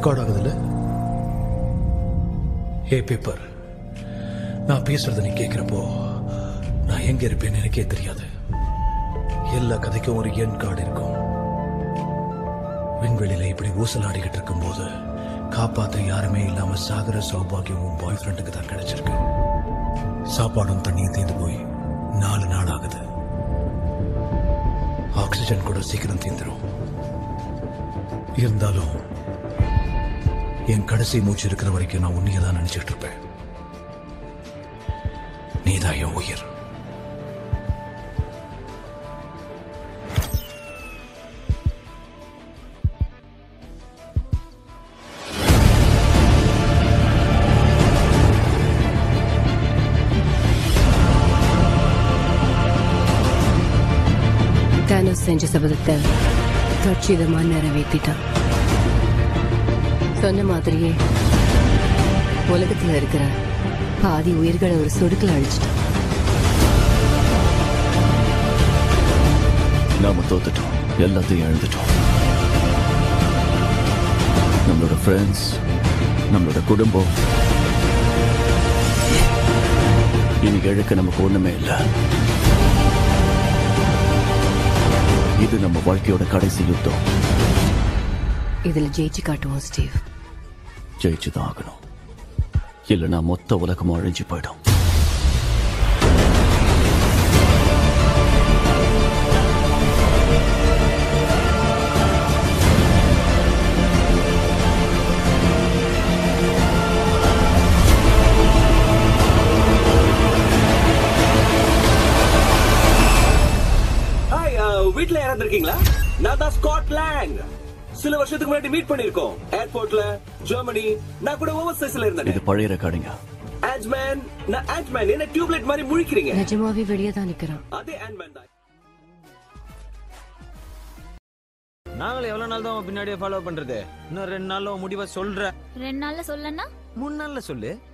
record ஆகுதுல்ல ஏ paper நான் பேசுறத நீ கேட்கிறப்போ நான் எங்க இருப்பேன்னு எனக்கே தெரியாது எல்லா கதைக்கும் ஒரு எண் கார்டு இருக்கும் விண்வெளியில இப்படி ஊசலாடிக்கிட்டு இருக்கும்போது காப்பாத்த யாருமே இல்லாம சாகர சௌபாகியம் உன் பாய் ஃப்ரெண்டுக்கு தான் கிடைச்சிருக்கு சாப்பாடும் தண்ணியும் தீர்ந்து போய் நாலு நாள் ஆகுது ஆக்சிஜன் கூட சீக்கிரம் தீந்துரும் இருந்தாலும் என் கடைசி மூச்சு இருக்கிற வரைக்கும் நான் உன்னைய தான் நினைச்சிட்டு இருப்பேன் நீதான் என் உயிர் தானோஸ் செஞ்ச சபதத்தை கட்சிதமா நிறைவேற்றிட்டான் சொன்ன மாதிரியே உலகத்துல இருக்கிற பாதி உயிர்களை ஒரு சொடுக்கல அழிச்சிட்டான் நாம தோத்துட்டோம் எல்லாத்தையும் இழந்துட்டோம் நம்மளோட ஃப்ரெண்ட்ஸ் நம்மளோட குடும்பம் இனி இழக்க நமக்கு ஒண்ணுமே இல்லை இது நம்ம வாழ்க்கையோட கடைசி யுத்தம் இதுல ஜெயிச்சு காட்டுவோம் ஸ்டீவ் ஜெயிச்சுதான் ஆகணும் இல்லைன்னா மொத்த உலகமும் அழிஞ்சு போயிடும் ஹாய் வீட்ல யாராவது இருக்கீங்களா நான் தான் ஸ்காட் லேங் சில வருஷத்துக்கு முன்னாடி மீட் பண்ணிருக்கோம் ஏர்போர்ட்ல ஜெர்மனி நான் கூட ஓவர் சைஸ்ல இது இருந்தேன் பழைய ரெக்கார்டிங்க ஆண்ட்மேன் நான் ஆண்ட்மேன் என்ன டியூப்லைட் மாதிரி முழிக்கிறீங்க நிஜமாவே வெளியே தான் நிக்கிறான் அதே ஆண்ட்மேன் தான் நாங்களும் எவ்வளவு நாள் தான் உன் பின்னாடியே ஃபாலோ பண்றது இன்னும் ரெண்டு நாள்ல உன் முடிவை சொல்ற ரெண்டு நாள்ல சொல்லனா மூணு நாள்ல சொல்லு